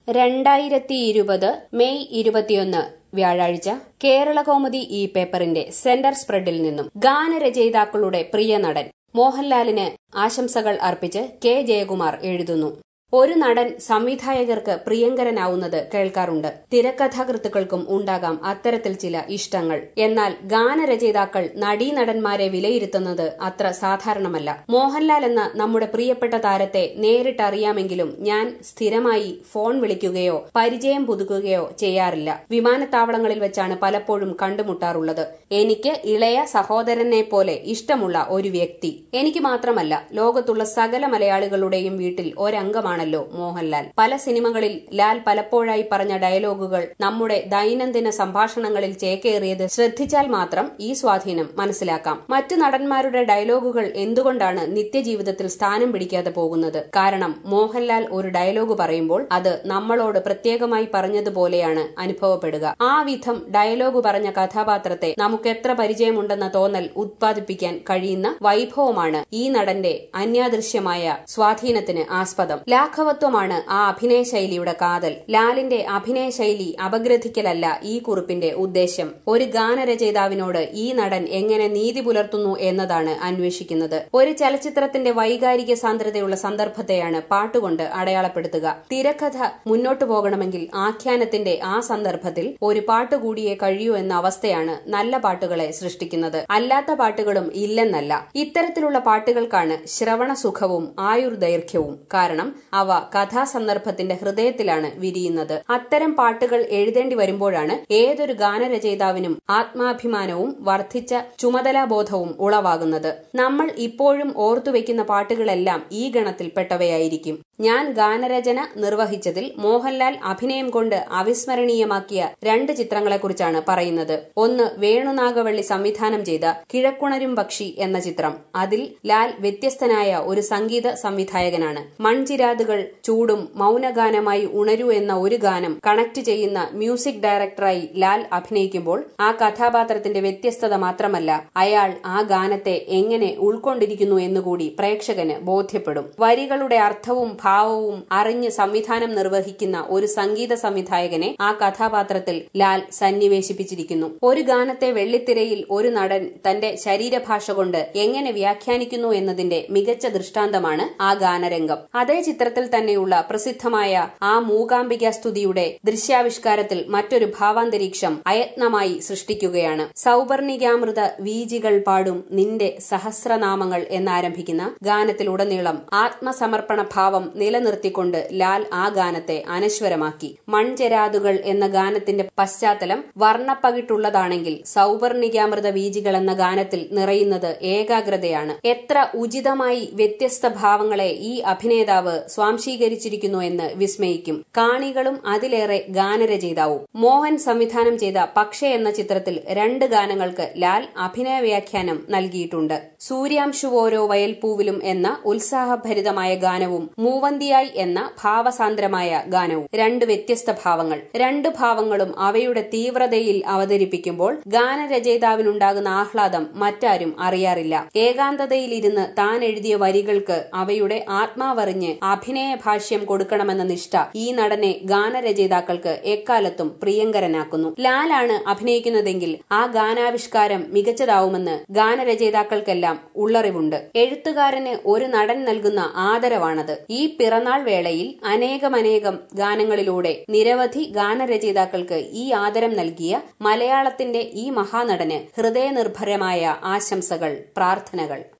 രണ്ടായിരത്തി ഇരുപത് മെയ് ഇരുപത്തിയൊന്ന് വ്യാഴാഴ്ച കേരളകൗമുദി ഈ പേപ്പറിന്റെ സെന്റർ സ്പ്രെഡിൽ നിന്നും ഗാനരചയിതാക്കളുടെ പ്രിയ നടൻ മോഹൻലാലിന് ആശംസകൾ അർപ്പിച്ച് കെ ജയകുമാർ എഴുതുന്നു ഒരു നടൻ സംവിധായകർക്ക് പ്രിയങ്കരനാവുന്നത് കേൾക്കാറുണ്ട് തിരക്കഥാകൃത്തുക്കൾക്കും ഉണ്ടാകാം അത്തരത്തിൽ ചില ഇഷ്ടങ്ങൾ എന്നാൽ ഗാനരചയിതാക്കൾ നടീനടന്മാരെ വിലയിരുത്തുന്നത് അത്ര സാധാരണമല്ല മോഹൻലാൽ എന്ന നമ്മുടെ പ്രിയപ്പെട്ട താരത്തെ നേരിട്ടറിയാമെങ്കിലും ഞാൻ സ്ഥിരമായി ഫോൺ വിളിക്കുകയോ പരിചയം പുതുക്കുകയോ ചെയ്യാറില്ല വിമാനത്താവളങ്ങളിൽ വെച്ചാണ് പലപ്പോഴും കണ്ടുമുട്ടാറുള്ളത് എനിക്ക് ഇളയ സഹോദരനെ പോലെ ഇഷ്ടമുള്ള ഒരു വ്യക്തി എനിക്ക് മാത്രമല്ല ലോകത്തുള്ള സകല മലയാളികളുടെയും വീട്ടിൽ ഒരംഗമാണ് ആണല്ലോ മോഹൻലാൽ പല സിനിമകളിൽ ലാൽ പലപ്പോഴായി പറഞ്ഞ ഡയലോഗുകൾ നമ്മുടെ ദൈനംദിന സംഭാഷണങ്ങളിൽ ചേക്കേറിയത് ശ്രദ്ധിച്ചാൽ മാത്രം ഈ സ്വാധീനം മനസ്സിലാക്കാം മറ്റു നടന്മാരുടെ ഡയലോഗുകൾ എന്തുകൊണ്ടാണ് നിത്യജീവിതത്തിൽ സ്ഥാനം പിടിക്കാതെ പോകുന്നത് കാരണം മോഹൻലാൽ ഒരു ഡയലോഗ് പറയുമ്പോൾ അത് നമ്മളോട് പ്രത്യേകമായി പറഞ്ഞതുപോലെയാണ് അനുഭവപ്പെടുക ആ വിധം ഡയലോഗ് പറഞ്ഞ കഥാപാത്രത്തെ നമുക്കെത്ര പരിചയമുണ്ടെന്ന തോന്നൽ ഉത്പാദിപ്പിക്കാൻ കഴിയുന്ന വൈഭവമാണ് ഈ നടന്റെ അന്യാദൃശ്യമായ സ്വാധീനത്തിന് ആസ്പദം ലാഘവത്വമാണ് ആ അഭിനയ ശൈലിയുടെ കാതൽ ലാലിന്റെ അഭിനയ ശൈലി അപഗ്രഥിക്കലല്ല ഈ കുറിപ്പിന്റെ ഉദ്ദേശം ഒരു ഗാനരചയിതാവിനോട് ഈ നടൻ എങ്ങനെ നീതി പുലർത്തുന്നു എന്നതാണ് അന്വേഷിക്കുന്നത് ഒരു ചലച്ചിത്രത്തിന്റെ വൈകാരിക സാന്ദ്രതയുള്ള സന്ദർഭത്തെയാണ് പാട്ടുകൊണ്ട് അടയാളപ്പെടുത്തുക തിരക്കഥ മുന്നോട്ടു പോകണമെങ്കിൽ ആഖ്യാനത്തിന്റെ ആ സന്ദർഭത്തിൽ ഒരു പാട്ട് കൂടിയേ കഴിയൂ എന്ന അവസ്ഥയാണ് നല്ല പാട്ടുകളെ സൃഷ്ടിക്കുന്നത് അല്ലാത്ത പാട്ടുകളും ഇല്ലെന്നല്ല ഇത്തരത്തിലുള്ള പാട്ടുകൾക്കാണ് ശ്രവണ സുഖവും ആയുർദൈർഘ്യവും കാരണം അവ കഥാസന്ദർഭത്തിന്റെ ഹൃദയത്തിലാണ് വിരിയുന്നത് അത്തരം പാട്ടുകൾ എഴുതേണ്ടി വരുമ്പോഴാണ് ഏതൊരു ഗാനരചയിതാവിനും ആത്മാഭിമാനവും വർദ്ധിച്ച ചുമതലാബോധവും ഉളവാകുന്നത് നമ്മൾ ഇപ്പോഴും ഓർത്തുവെക്കുന്ന പാട്ടുകളെല്ലാം ഈ ഗണത്തിൽപ്പെട്ടവയായിരിക്കും ഞാൻ ഗാനരചന നിർവഹിച്ചതിൽ മോഹൻലാൽ അഭിനയം കൊണ്ട് അവിസ്മരണീയമാക്കിയ രണ്ട് ചിത്രങ്ങളെക്കുറിച്ചാണ് പറയുന്നത് ഒന്ന് വേണുനാഗവള്ളി സംവിധാനം ചെയ്ത കിഴക്കുണരും പക്ഷി എന്ന ചിത്രം അതിൽ ലാൽ വ്യത്യസ്തനായ ഒരു സംഗീത സംവിധായകനാണ് മൺചിരാതുകൾ ചൂടും മൗനഗാനമായി ഉണരൂ എന്ന ഒരു ഗാനം കണക്ട് ചെയ്യുന്ന മ്യൂസിക് ഡയറക്ടറായി ലാൽ അഭിനയിക്കുമ്പോൾ ആ കഥാപാത്രത്തിന്റെ വ്യത്യസ്തത മാത്രമല്ല അയാൾ ആ ഗാനത്തെ എങ്ങനെ ഉൾക്കൊണ്ടിരിക്കുന്നു എന്നുകൂടി പ്രേക്ഷകന് ബോധ്യപ്പെടും വരികളുടെ അർത്ഥവും ഭാവവും അറിഞ്ഞ് സംവിധാനം നിർവഹിക്കുന്ന ഒരു സംഗീത സംവിധായകനെ ആ കഥാപാത്രത്തിൽ ലാൽ സന്നിവേശിപ്പിച്ചിരിക്കുന്നു ഒരു ഗാനത്തെ വെള്ളിത്തിരയിൽ ഒരു നടൻ തന്റെ ശരീരഭാഷ കൊണ്ട് എങ്ങനെ വ്യാഖ്യാനിക്കുന്നു എന്നതിന്റെ മികച്ച ദൃഷ്ടാന്തമാണ് ആ ഗാനരംഗം അതേ ചിത്രത്തിൽ തന്നെയുള്ള പ്രസിദ്ധമായ ആ മൂകാംബിക സ്തുതിയുടെ ദൃശ്യാവിഷ്കാരത്തിൽ മറ്റൊരു ഭാവാന്തരീക്ഷം അയത്നമായി സൃഷ്ടിക്കുകയാണ് സൗവർണികാമൃത വീജികൾ പാടും നിന്റെ സഹസ്രനാമങ്ങൾ എന്നാരംഭിക്കുന്ന ഗാനത്തിലുടനീളം ആത്മസമർപ്പണ ഭാവം നിലനിർത്തിക്കൊണ്ട് ലാൽ ആ ഗാനത്തെ അനശ്വരമാക്കി മൺചെരാതുകൾ എന്ന ഗാനത്തിന്റെ പശ്ചാത്തലം വർണ്ണപ്പകിട്ടുള്ളതാണെങ്കിൽ സൗവർണികാമൃത വീജികൾ എന്ന ഗാനത്തിൽ നിറയുന്നത് ഏകാഗ്രതയാണ് എത്ര ഉചിതമായി വ്യത്യസ്ത ഭാവങ്ങളെ ഈ അഭിനേതാവ് സ്വാംശീകരിച്ചിരിക്കുന്നു എന്ന് വിസ്മയിക്കും കാണികളും അതിലേറെ ഗാനരചയിതാവും മോഹൻ സംവിധാനം ചെയ്ത പക്ഷേ എന്ന ചിത്രത്തിൽ രണ്ട് ഗാനങ്ങൾക്ക് ലാൽ അഭിനയ വ്യാഖ്യാനം നൽകിയിട്ടുണ്ട് സൂര്യാംശുവോരോ വയൽപ്പൂവിലും എന്ന ഉത്സാഹഭരിതമായ ഗാനവും മൂവന്തിയായി എന്ന ഭാവസാന്ദ്രമായ ഗാനവും രണ്ട് വ്യത്യസ്ത ഭാവങ്ങൾ രണ്ട് ഭാവങ്ങളും അവയുടെ തീവ്രതയിൽ അവതരിപ്പിക്കുമ്പോൾ ഗാനരചയിതാവിനുണ്ടാകുന്ന ആഹ്ലാദം മറ്റാരും അറിയാറില്ല ഏകാന്തതയിലിരുന്ന് താൻ എഴുതിയ വരികൾക്ക് അവയുടെ ആത്മാവറിഞ്ഞ് അഭിനയ ഭാഷ്യം കൊടുക്കണമെന്ന നിഷ്ഠ ഈ നടനെ ഗാനരചയിതാക്കൾക്ക് എക്കാലത്തും പ്രിയങ്കരനാക്കുന്നു ലാലാണ് അഭിനയിക്കുന്നതെങ്കിൽ ആ ഗാനാവിഷ്കാരം മികച്ചതാവുമെന്ന് ഗാനരചയിതാക്കൾക്കെല്ലാം ഉള്ളറിവുണ്ട് എഴുത്തുകാരന് ഒരു നടൻ നൽകുന്ന ആദരവാണത് ഈ പിറന്നാൾ വേളയിൽ അനേകമനേകം ഗാനങ്ങളിലൂടെ നിരവധി ഗാനരചയിതാക്കൾക്ക് ഈ ആദരം നൽകിയ മലയാളത്തിന്റെ ഈ മഹാനടന് ഹൃദയനിർഭരമായ ആശംസകൾ പ്രാർത്ഥനകൾ